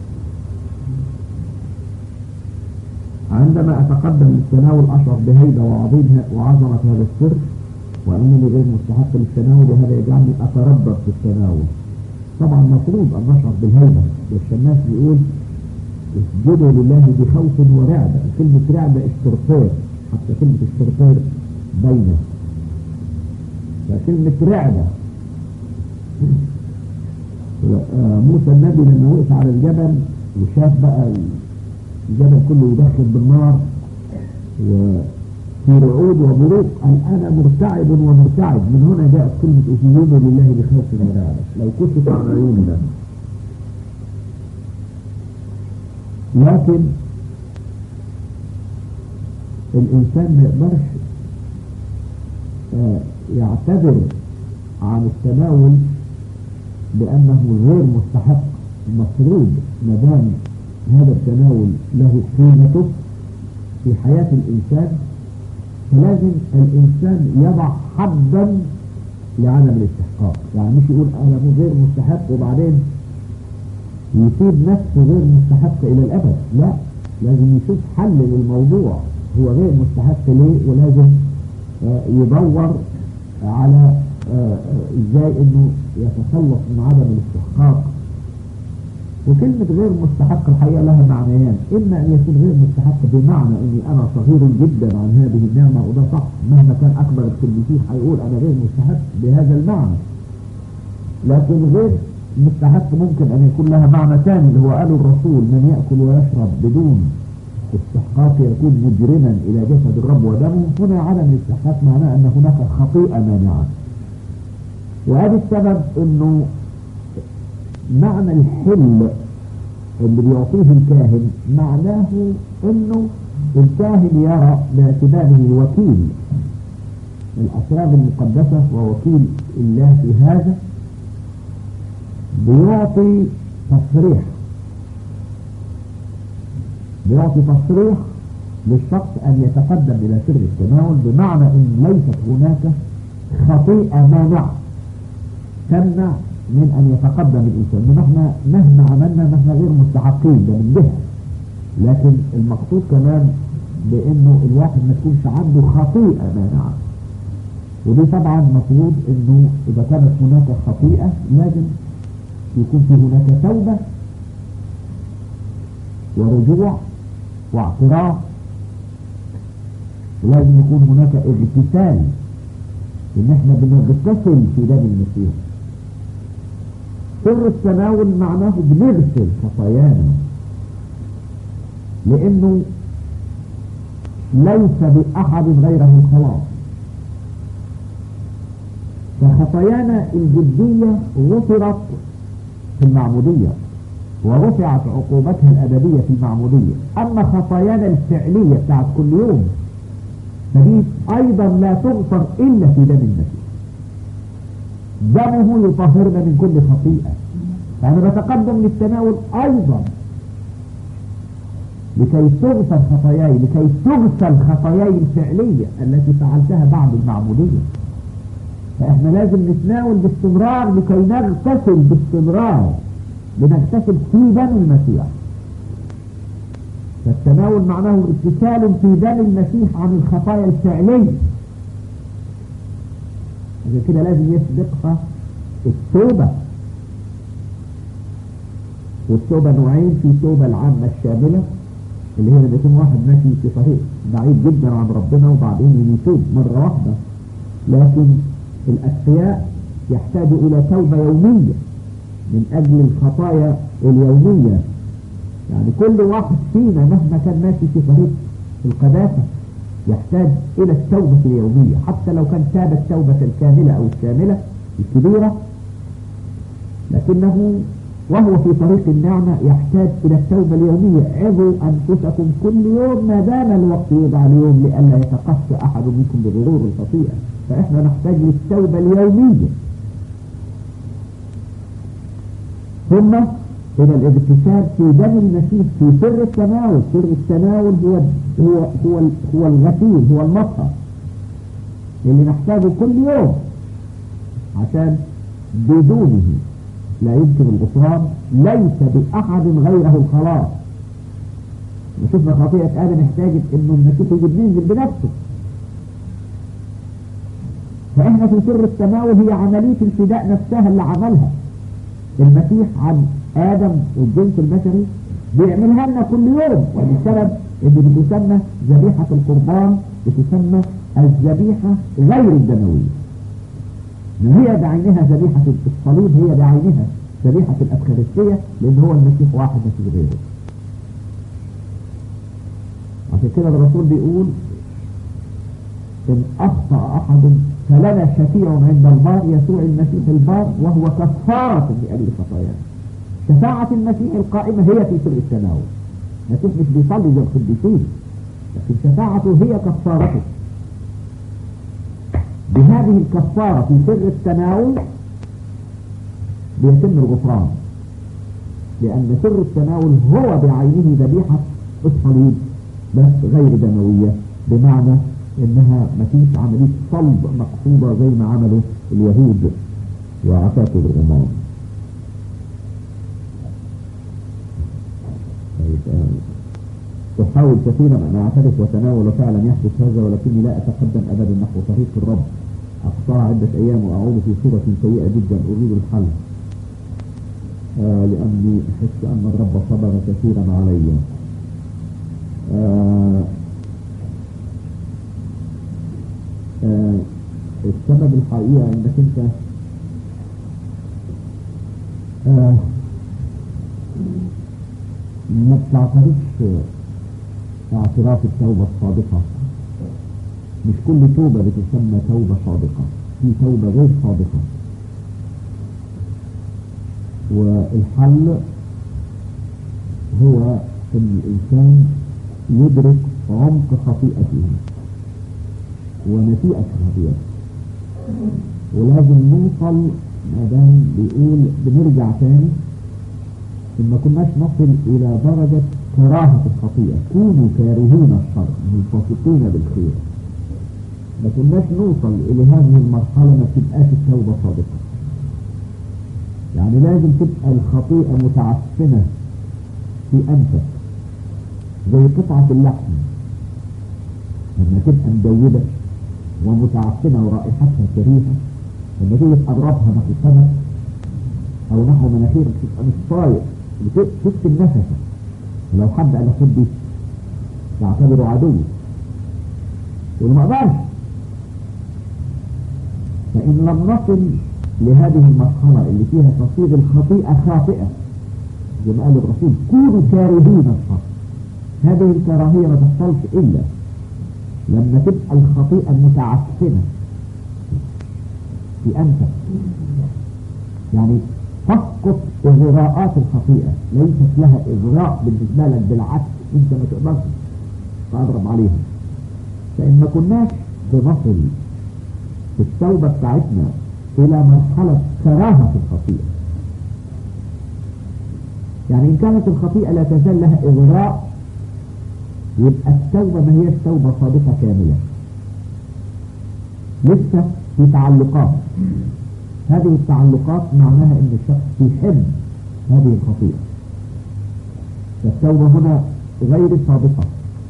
عندما أتقدم للتناول أشعر بهيبة وعظيم وعظمة هذا السر وأنني غير مستحق للتناول وهذا يجعلني أتردد في التناول طبعا مفروض أن نشعر بالهيبة والشماس بيقول اسجدوا لله بخوف ورعبة كلمة رعبة استرطير حتى كلمة استرطير باينة فكلمة رعبة آه، موسى النبي لما وقف على الجبل وشاف بقى الجبل كله يدخل بالنار في رعود وبروق قال أنا مرتعب ومرتعب من هنا جاءت كلمة أسجدوا لله بخوف ورعب لو كشف عن عيوننا لكن الإنسان ما يقدرش آه، يعتذر عن التناول بأنه غير مستحق مفروض ما دام هذا التناول له قيمته في حياة الإنسان فلازم الإنسان يضع حدا لعدم الاستحقاق يعني مش يقول أنا غير مستحق وبعدين يسيب نفسه غير مستحق إلى الأبد لا لازم يشوف حل للموضوع هو غير مستحق ليه ولازم آه، يدور على آه، آه، ازاي انه يتخلص من عدم الاستحقاق وكلمة غير مستحق الحقيقة لها معنيان إما أن يكون غير مستحق بمعنى أني أنا صغير جدا عن هذه النعمة وده صح مهما كان أكبر الكلمتين هيقول أنا غير مستحق بهذا المعنى لكن غير مستحق ممكن أن يكون لها معنى ثاني اللي هو قاله الرسول من يأكل ويشرب بدون استحقاق يكون مجرما إلى جسد الرب ودمه هنا عدم الاستحقاق معناه أن هناك خطيئة مانعة وهذا السبب أنه معنى الحل اللي بيعطيه الكاهن معناه انه الكاهن يرى باعتباره وكيل الاسرار المقدسة ووكيل الله في هذا بيعطي تصريح بيعطي تصريح للشخص ان يتقدم الى سر التناول بمعنى ان ليست هناك خطيئة مانعة تمنع من ان يتقدم الانسان من احنا مهما عملنا نحن غير مستحقين ده من جهه لكن المقصود كمان بانه الواحد ما تكونش عنده خطيئه مانعه ودي طبعا مفروض انه اذا كانت هناك خطيئه لازم يكون في هناك توبه ورجوع واعتراف ولازم يكون هناك اغتسال ان احنا بنغتسل في دم المسيح سر التناول معناه بنغسل خطايانا لانه ليس بأحد غيره الخلاص فخطايانا الجدية غفرت في المعمودية ورفعت عقوبتها الأبدية في المعمودية أما خطايانا الفعلية بتاعت كل يوم فدي أيضا لا تغفر إلا في دم المسيح دمه يطهرنا من كل خطيئة فأنا بتقدم للتناول أيضا لكي تغفر خطاياي لكي تغسل خطاياي الفعلية التي فعلتها بعد المعمودية فإحنا لازم نتناول باستمرار لكي نغتسل باستمرار بنغتسل في دم المسيح فالتناول معناه اغتسال في دم المسيح عن الخطايا الفعلية عشان كده لازم يسبقها التوبة والتوبة نوعين في توبة العامة الشاملة اللي هي لما يكون واحد ماشي في طريق بعيد جدا عن ربنا وبعدين يتوب مرة واحدة لكن الأتقياء يحتاجوا إلى توبة يومية من أجل الخطايا اليومية يعني كل واحد فينا مهما كان ماشي في طريق القداسة يحتاج إلى التوبة اليومية حتى لو كان تاب التوبة الكاملة أو الشاملة الكبيرة لكنه وهو في طريق النعمة يحتاج إلى التوبة اليومية عظوا أنفسكم كل يوم ما دام الوقت يوضع اليوم لئلا يتقص أحد منكم بغرور الخطيئة فإحنا نحتاج للتوبة اليومية ثم إلى الاغتسال في دم المسيح في سر التناول سر التناول هو هو هو هو الغسيل هو المطهر اللي نحتاجه كل يوم عشان بدونه لا يمكن الغفران ليس بأحد غيره الخلاص وشفنا خطيئة آدم احتاجت انه المسيح يجيب ينزل بنفسه فاحنا في سر التناول هي عملية الفداء نفسها اللي عملها المسيح عن آدم والجنس البشري بيعملها لنا كل يوم والسبب ان بتسمى ذبيحة القربان بتسمى الذبيحة غير الدموية ما هي بعينها ذبيحة الصليب هي بعينها ذبيحة الأفخارستية لأن هو المسيح واحد ما فيش غيره عشان كده الرسول بيقول إن أخطأ أحد فلنا شفيع عند البار يسوع المسيح البار وهو كفارة لأجل خطايانا شفاعة المسيح القائمة هي في سر التناول المسيح مش بيصلي زي القديسين لكن شفاعته هي كفارته بهذه الكفارة في سر التناول بيتم الغفران لأن سر التناول هو بعينه ذبيحة الصليب بس غير دموية بمعنى انها مفيش عملية صلب مقصودة زي ما عملوا اليهود وعتاقوا الرومان طيب آه، أحاول كثيرا أن أعترف وتناول وفعلا يحدث هذا ولكني لا أتقدم أبدا نحو طريق الرب أقطع عدة أيام وأعود في صورة سيئة جدا أريد الحل آه لأني أحس أن الرب صبر كثيرا علي آه آه السبب الحقيقة أنك أنت آه ما بتعترفش اعتراف التوبة الصادقة مش كل توبة بتسمى توبة صادقة في توبة غير صادقة والحل هو ان الانسان يدرك عمق خطيئته ونسيئة خطيئته ولازم نوصل ما دام بيقول بنرجع تاني إن ما كناش نصل إلى درجة كراهة الخطيئة كونوا كارهين الشر منفسقين بالخير ما كناش نوصل إلى هذه المرحلة ما تبقاش التوبة صادقة يعني لازم تبقى الخطيئة متعفنة في أنفك زي قطعة اللحم لما تبقى مدودة ومتعفنة ورائحتها كريهة لما تيجي تقربها نحو السمك أو نحو مناخيرك تبقى مش طايق تكتم نفسك ولو حد قال خد دي تعتبره عدو يقول ما اقدرش فإن لم نصل لهذه المرحلة اللي فيها تصير الخطيئة خاطئة زي ما قال الرسول كونوا كارهين الشر هذه الكراهية ما تحصلش إلا لما تبقى الخطيئة متعفنة في أنفك يعني تسقط إغراءات الخطيئة ليست لها إغراء بالنسبة لك بالعكس أنت ما تقدرش تضرب عليها فإن ما كناش بنصل في التوبة بتاعتنا إلى مرحلة كراهة الخطيئة يعني إن كانت الخطيئة لا تزال لها إغراء يبقى التوبة ما هيش توبة صادقة كاملة لسه في تعلقات هذه التعلقات معناها ان الشخص يحب هذه الخطيئة فالتوبة هنا غير صادقة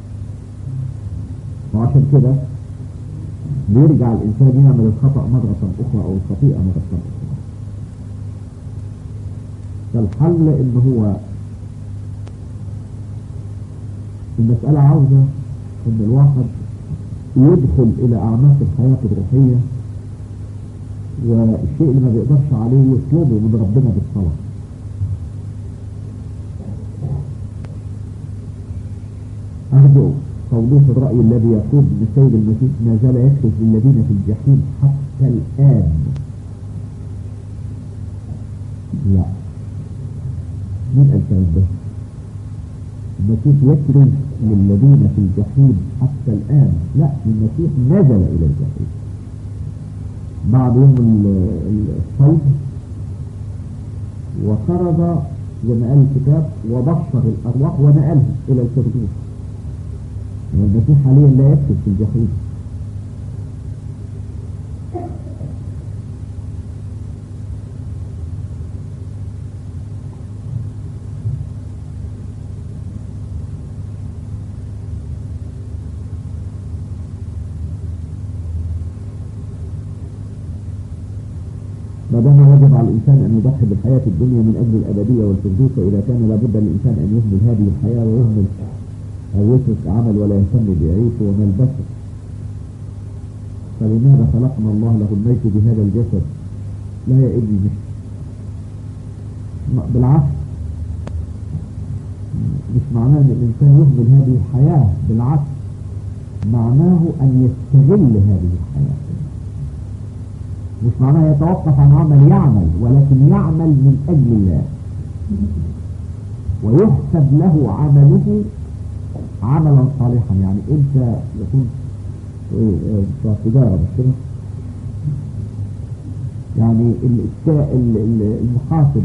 وعشان كده بيرجع الإنسان يعمل الخطأ مرة أخرى أو الخطيئة مرة أخرى فالحل إن هو المسألة عاوزة إن الواحد يدخل إلى أعماق الحياة الروحية والشيء اللي ما بيقدرش عليه يطلبه من ربنا بالصلاة أرجو توضيح الرأي الذي يقول أن السيد المسيح ما زال يكشف للذين في الجحيم حتى الآن لا مين قال الكلام ده؟ المسيح يكرز للذين في الجحيم حتى الآن لا المسيح نزل إلى الجحيم بعد يوم الصلب وخرج زي ما قال الكتاب وبشر الأرواح ونقلها إلى الفردوس والمسيح حاليا لا يكتب في الجحيم ما دام وجب على الإنسان أن يضحي بالحياة الدنيا من أجل الأبدية والفردوس وإذا كان لابد للإنسان أن يهمل هذه الحياة ويهمل أو يترك عمل ولا يهتم بعيشه وملبسه فلماذا خلقنا الله له الميت بهذا الجسد لا يا ابني مش بالعكس مش معناه ان الانسان يهمل هذه الحياة بالعكس معناه أن يستغل هذه الحياة مش معناه يتوقف عن عمل يعمل ولكن يعمل من أجل الله ويحسب له عمله عملا صالحا يعني انت يكون إيه، إيه، بتوع تجارة مش كده يعني الت- ال- ال- المحاسب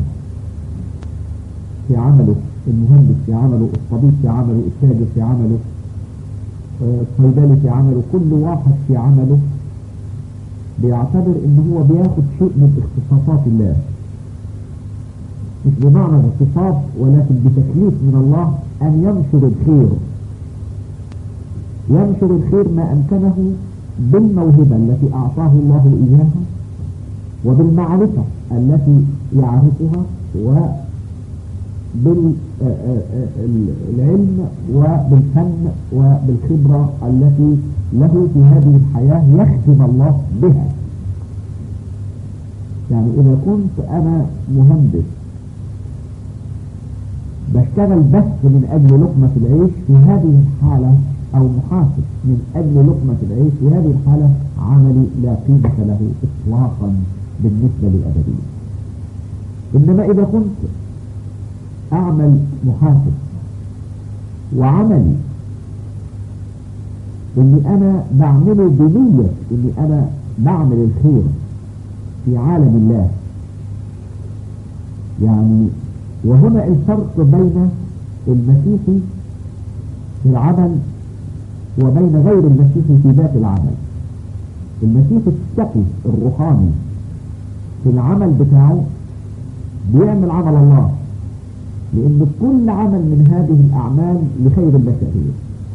في عمله المهندس في عمله الطبيب في عمله التاجر في عمله آه، الصيدلي في عمله كل واحد في عمله بيعتبر ان هو بياخد شيء من اختصاصات الله مش بمعنى اغتصاب ولكن بتكليف من الله ان ينشر الخير ينشر الخير ما امكنه بالموهبة التي اعطاه الله اياها وبالمعرفة التي يعرفها وبالعلم وبالفن وبالخبرة التي له في هذه الحياة يخدم الله بها يعني إذا كنت أنا مهندس بشتغل بس من أجل لقمة العيش في هذه الحالة أو محاسب من أجل لقمة العيش في هذه الحالة عملي لا قيمة له إطلاقا بالنسبة للأبدية إنما إذا كنت أعمل محاسب وعملي إني أنا بعمله بنية إني أنا بعمل الخير في عالم الله يعني وهنا الفرق بين المسيحي في العمل وبين غير المسيحي في ذات العمل المسيحي التقي الروحاني في العمل بتاعه بيعمل عمل الله لأن كل عمل من هذه الأعمال لخير البشرية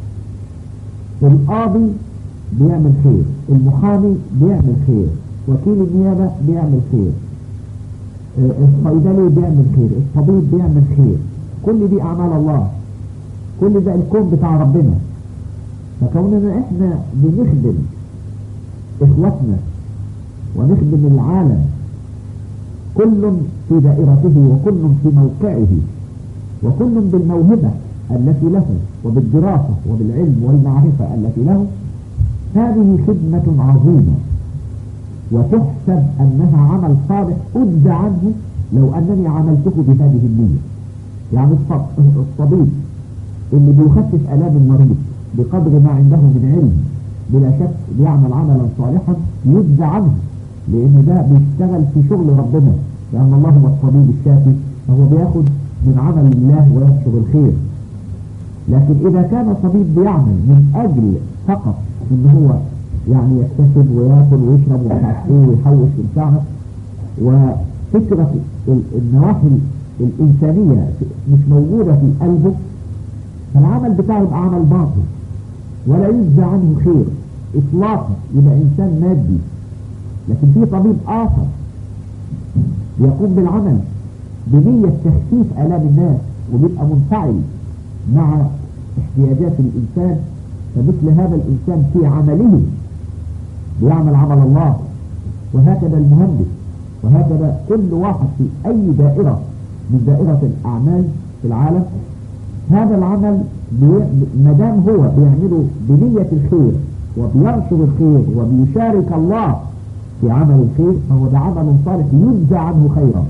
القاضي بيعمل خير المحامي بيعمل خير وكيل النيابة بيعمل خير آه، الصيدلي بيعمل خير الطبيب بيعمل خير كل دي أعمال الله كل ده الكون بتاع ربنا فكوننا احنا بنخدم اخواتنا ونخدم العالم كل في دائرته وكل في موقعه وكل بالموهبة التي له وبالدراسة وبالعلم والمعرفة التي له هذه خدمة عظيمة وتحسب أنها عمل صالح أجزى عنه لو أنني عملته بهذه النية يعني الص- الطبيب اللي بيخفف آلام المريض بقدر ما عنده من علم بلا شك بيعمل عملا صالحا يجزى عنه لأن ده بيشتغل في شغل ربنا لأن الله هو الطبيب الشافي فهو بياخد من عمل الله وينشر الخير لكن إذا كان طبيب بيعمل من أجل فقط إن هو يعني يكتسب وياكل ويشرب ومش عارف ايه ويحوش وبتاع وفكرة ال- النواحي الإنسانية مش موجودة في قلبه فالعمل بتاعه يبقى عمل باطل ولا يجزى عنه خير إطلاقا يبقى إنسان مادي لكن في طبيب آخر يقوم بالعمل بنية تخفيف آلام الناس وبيبقى منفعل مع احتياجات الإنسان فمثل هذا الإنسان في عمله بيعمل عمل الله وهكذا المهندس وهكذا كل واحد في أي دائرة من دائرة الأعمال في العالم هذا العمل بي- ما دام هو بيعمله بنية الخير وبينشر الخير وبيشارك الله في عمل الخير فهو ده عمل صالح يجزى عنه خيرا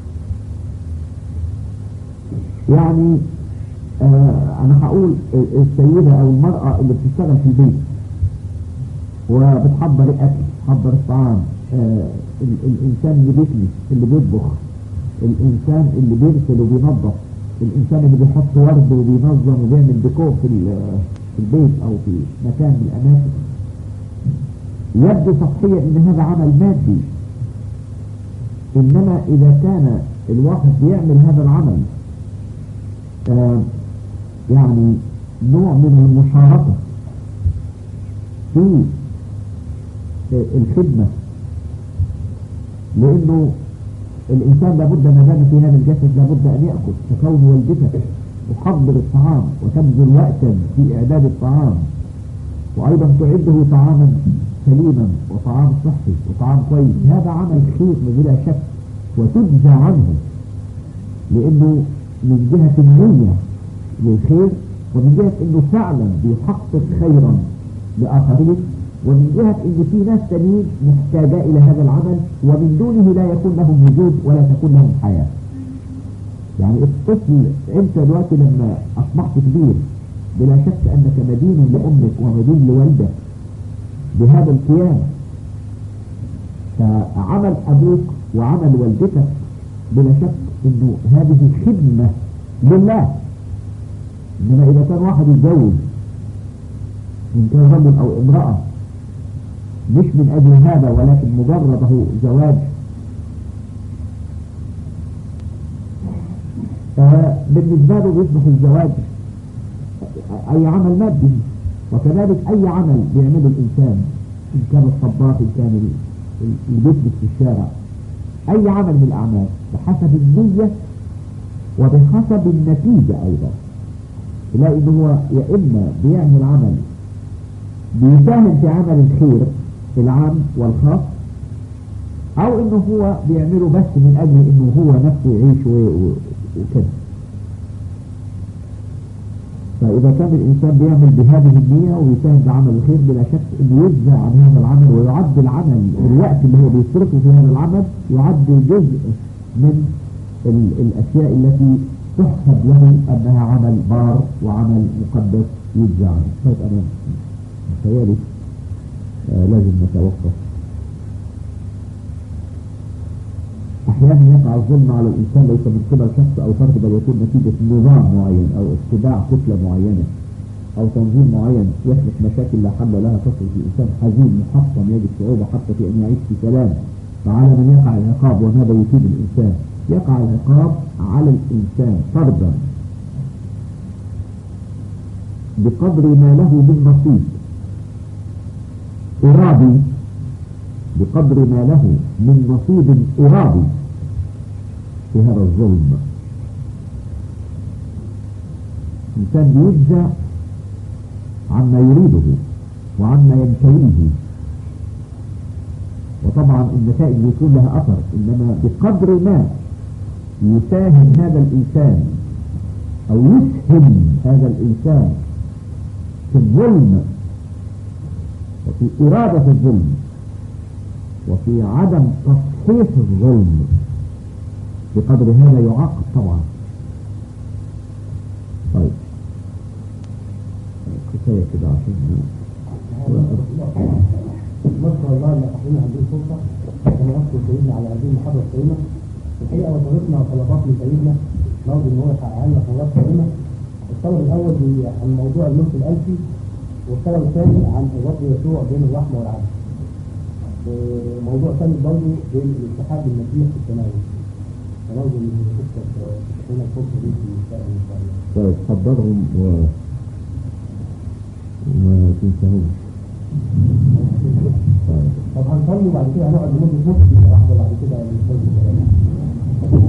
يعني آه انا هقول السيدة او المرأة اللي بتشتغل في البيت وبتحضر الاكل تحضر الطعام آه ال- الانسان اللي بيكنس اللي بيطبخ الانسان اللي بيغسل وبينظف الانسان اللي بيحط ورد وبينظم وبيعمل ديكور في ال- في البيت او في مكان من الاماكن يبدو سطحيا ان هذا عمل مادي انما اذا كان الواحد بيعمل هذا العمل آه يعني نوع من المشاركة في آه، الخدمة لانه الانسان لابد ما دام في هذا الجسد لابد ان يأكل فكون والدتك تحضر الطعام وتبذل وقتا في اعداد الطعام وايضا تعده طعاما سليما وطعام صحي وطعام كويس هذا عمل خير بلا شك وتجزى عنه لانه من جهة النية للخير ومن جهة انه فعلا بيحقق خيرا لآخرين ومن جهة ان في ناس تانيين محتاجة الى هذا العمل ومن دونه لا يكون لهم وجود ولا تكون لهم حياة يعني الطفل انت دلوقتي لما اصبحت كبير بلا شك انك مدين لامك ومدين لوالدك بهذا القيام فعمل ابوك وعمل والدتك بلا شك انه هذه خدمة لله انما اذا كان واحد يتجوز ان كان رجل او امرأة مش من اجل هذا ولكن مجرده زواج فبالنسبة له بيصبح الزواج اي عمل مادي وكذلك اي عمل بيعمله الانسان ان كان الطباخ ان كان اللي بيسبك في الشارع اي عمل من الاعمال بحسب النية وبحسب النتيجة ايضا تلاقي ان هو يا اما بيعمل عمل بيساهم في عمل الخير العام والخاص او انه هو بيعمله بس من اجل انه هو نفسه يعيش وكده فاذا كان الانسان بيعمل بهذه النية ويساهم بعمل الخير بلا شك انه يجزى عن هذا العمل ويعد العمل الوقت اللي هو بيصرفه في هذا العمل يعد جزء من ال الاشياء التي تحسب له انها عمل بار وعمل مقدس يجزى عنه طيب انا متهيألي آه لازم نتوقف احيانا يقع الظلم على الانسان ليس من قبل شخص او فرد بل يكون نتيجة نظام معين او اتباع كتلة معينة او تنظيم معين يخلق مشاكل لا حل لها تصل في الانسان حزين محطم يجد صعوبة حتى في ان يعيش في سلام فعلى من يقع العقاب وماذا يفيد الانسان يقع العقاب على الانسان فردا بقدر ما له من نصيب ارادي بقدر ما له من نصيب إرادي في هذا الظلم إنسان بيجزى عما يريده وعما ينتهيه وطبعا النتائج بيكون لها أثر إنما بقدر ما يساهم هذا الإنسان أو يسهم هذا الإنسان في الظلم وفي إرادة الظلم وفي عدم تصحيح الظلم بقدر هذا يعاقب طبعا طيب كفاية كده عشان نشكر الله ان اعطينا هذه الفرصه عشان نشكر سيدنا على هذه المحاضره الكريمه الحقيقه وصلتنا طلبات من سيدنا نرجو ان هو يحقق لنا طلبات كريمه الطلب الاول بي- عن موضوع النص الالفي والطلب الثاني عن الرب يسوع بين الرحمه والعدل وموضوع ثاني برضه بين الاتحاد بالمسيح في التناول فنرجو ان تذكر لنا الفرصه دي في المستقبل ان شاء الله طيب حضرهم و... وما تنساهوش طيب طب هنصلي وبعد كده هنقعد لمده نص ساعه واحده بعد كده نصلي الكلام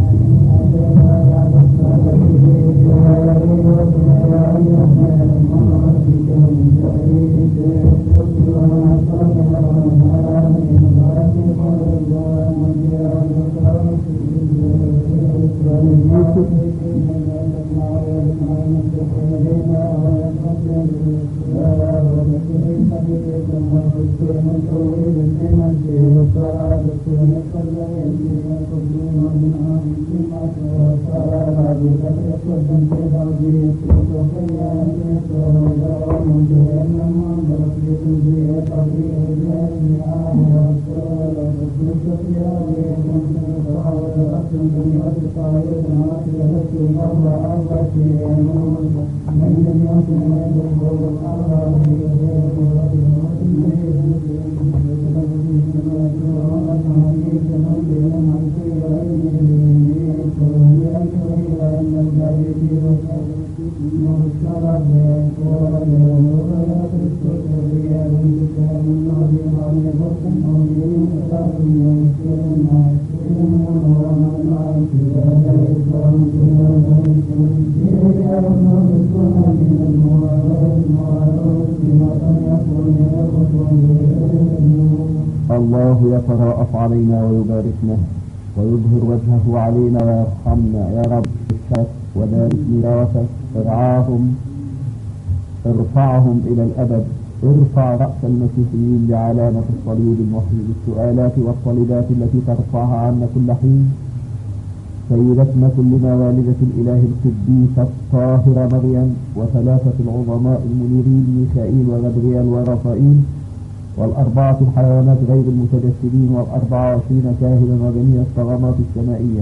الله يتراءف علينا ويباركنا ويظهر وجهه علينا ويرحمنا يا رب اشفاك وبارك ميراثك ارعاهم ارفعهم الى الابد ارفع رأس المسيحيين لعلامة الصليب المحيي بالسؤالات والصليبات التي ترفعها عنا كل حين سيدتنا كلنا والدة الإله القديسة الطاهرة مريم وثلاثة العظماء المنيرين ميكائيل وغبريال ورفائيل والأربعة الحيوانات غير المتجسدين والأربعة وعشرين كاهنا وجميع الطغمات السمائية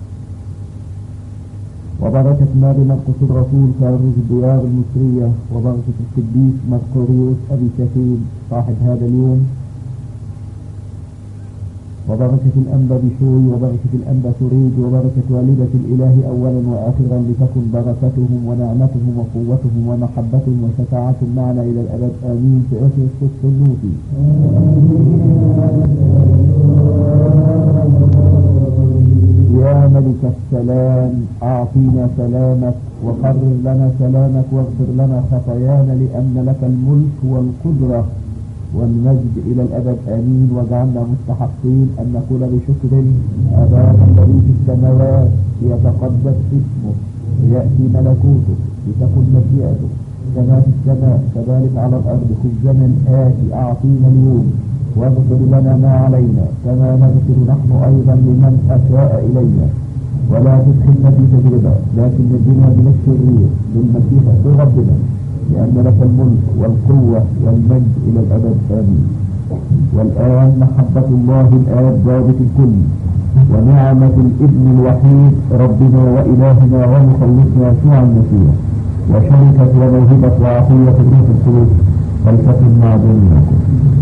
وبركة ماري مرقس الرسول فارس الديار المصرية وبركة القديس مرقوريوس أبي شفيل صاحب هذا اليوم وبركة الأنبا بشوي وبركة الأنبا تريد وبركة والدة الإله أولا وآخرا لتكن بركتهم ونعمتهم وقوتهم ومحبتهم وشفاعتهم معنا إلى الأبد آمين في آخر الصدق النوتي يا ملك السلام أعطينا سلامك وقرر لنا سلامك واغفر لنا خطايانا لأن لك الملك والقدرة والمجد إلى الأبد آمين واجعلنا مستحقين أن نقول بشكر أبانا الذي في السماوات ليتقدس اسمه ليأتي ملكوته لتكن مشيئته كما في السماء كذلك على الأرض خبزنا الآتي أعطينا اليوم واغفر لنا ما علينا كما نغفر نحن أيضا لمن أساء إلينا ولا تدخلنا في تجربة لكن نجنا من الشرير بالمسيح ربنا لأن لك الملك والقوة والمجد إلى الأبد آمين والآن محبة الله الآب ضابط الكل ونعمة الابن الوحيد ربنا وإلهنا ومخلصنا يسوع المسيح وشركة وموهبة وعطية الروح القدس فلتكن مع جميعكم